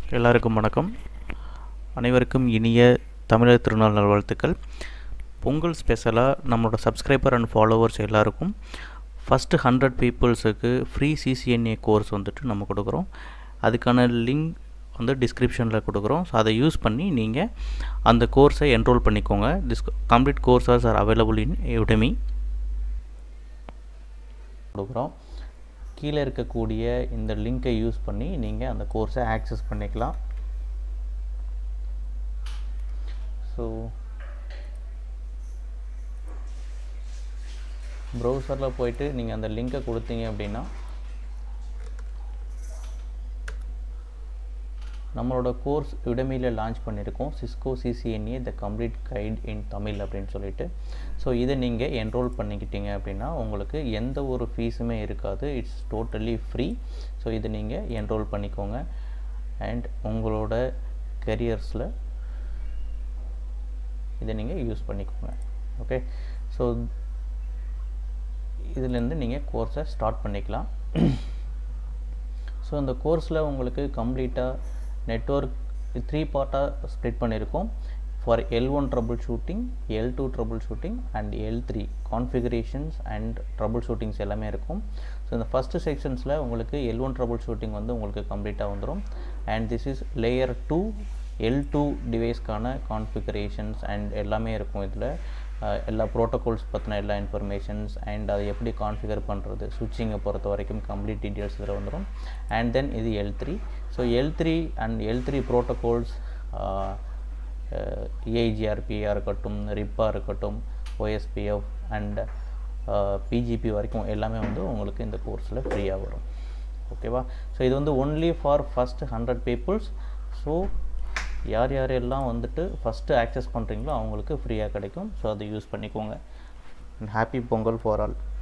எல்லாருக்கும் வணக்கம் அனைவருக்கும் இனிய தமிழர் திருநாள் நல்வாழ்த்துக்கள் பொங்கல் ஸ்பெஷலாக நம்மளோட சப்ஸ்கிரைபர் அண்ட் ஃபாலோவர்ஸ் எல்லாருக்கும் ஃபஸ்ட்டு ஹண்ட்ரட் பீப்புள்ஸுக்கு ஃப்ரீ சிசிஎன்ஏ கோர்ஸ் வந்துட்டு நம்ம கொடுக்குறோம் அதுக்கான லிங்க் வந்து டிஸ்கிரிப்ஷனில் கொடுக்குறோம் ஸோ அதை யூஸ் பண்ணி நீங்கள் அந்த கோர்ஸை என்ரோல் பண்ணிக்கோங்க this complete courses are available in Udemy கொடுக்குறோம் கீழே இருக்கக்கூடிய இந்த லிங்கை யூஸ் பண்ணி நீங்கள் அந்த கோர்ஸை ஆக்சஸ் பண்ணிக்கலாம் ஸோ ப்ரௌசரில் போயிட்டு நீங்கள் அந்த லிங்கை கொடுத்தீங்க அப்படின்னா நம்மளோட கோர்ஸ் யுடமியில் லான்ச் பண்ணியிருக்கோம் Cisco CCNA the complete guide in Tamil அப்படின்னு சொல்லிட்டு ஸோ இதை நீங்கள் என்ரோல் பண்ணிக்கிட்டீங்க அப்படின்னா உங்களுக்கு எந்த ஒரு ஃபீஸுமே இருக்காது இட்ஸ் டோட்டலி ஃப்ரீ ஸோ இதை நீங்கள் என்ரோல் பண்ணிக்கோங்க அண்ட் உங்களோட கெரியர்ஸில் இதை நீங்கள் யூஸ் பண்ணிக்கோங்க ஓகே ஸோ இதுலேருந்து நீங்கள் கோர்ஸை ஸ்டார்ட் பண்ணிக்கலாம் ஸோ இந்த கோர்ஸில் உங்களுக்கு கம்ப்ளீட்டாக நெட்ஒர்க் த்ரீ பார்ட்டாக ஸ்ப்ளிட் பண்ணியிருக்கோம் for L one troubleshooting L two troubleshooting and L three configurations and troubleshootings எல்லாமே இருக்கும் ஸோ இந்த ஃபஸ்ட்டு செக்ஷன்ஸில் உங்களுக்கு எல் ஒன் ட்ரபுள் ஷூட்டிங் வந்து உங்களுக்கு கம்ப்ளீட்டாக வந்துடும் and this is layer two L two டிவைஸ்க்கான கான்ஃபிகரேஷன்ஸ் அண்ட் எல்லாமே இருக்கும் இதில் எல்லா ப்ரோட்டோகால்ஸ் பற்றின எல்லா இன்ஃபர்மேஷன்ஸ் அண்ட் அதை எப்படி கான்ஃபிகர் பண்ணுறது சுவிட்சிங்கை பொறுத்த வரைக்கும் கம்ப்ளீட் டீட்டெயில்ஸ் இதில் வந்துடும் அண்ட் தென் இது L three so L three and L three protocols ஏஐஜிஆர்பியாக இருக்கட்டும் ரிப்பாக இருக்கட்டும் ஓஎஸ்பிஎஃப் அண்ட் பிஜிபி வரைக்கும் எல்லாமே வந்து உங்களுக்கு இந்த கோர்ஸில் ஃப்ரீயாக வரும் ஓகேவா ஸோ இது வந்து only for first hundred peoples so யார் யாரெல்லாம் வந்துட்டு ஃபஸ்ட்டு ஆக்சஸ் பண்ணுறீங்களோ அவங்களுக்கு ஃப்ரீயாக கிடைக்கும் ஸோ அதை யூஸ் பண்ணிக்கோங்க ஹாப்பி பொங்கல் ஃபார் ஆல்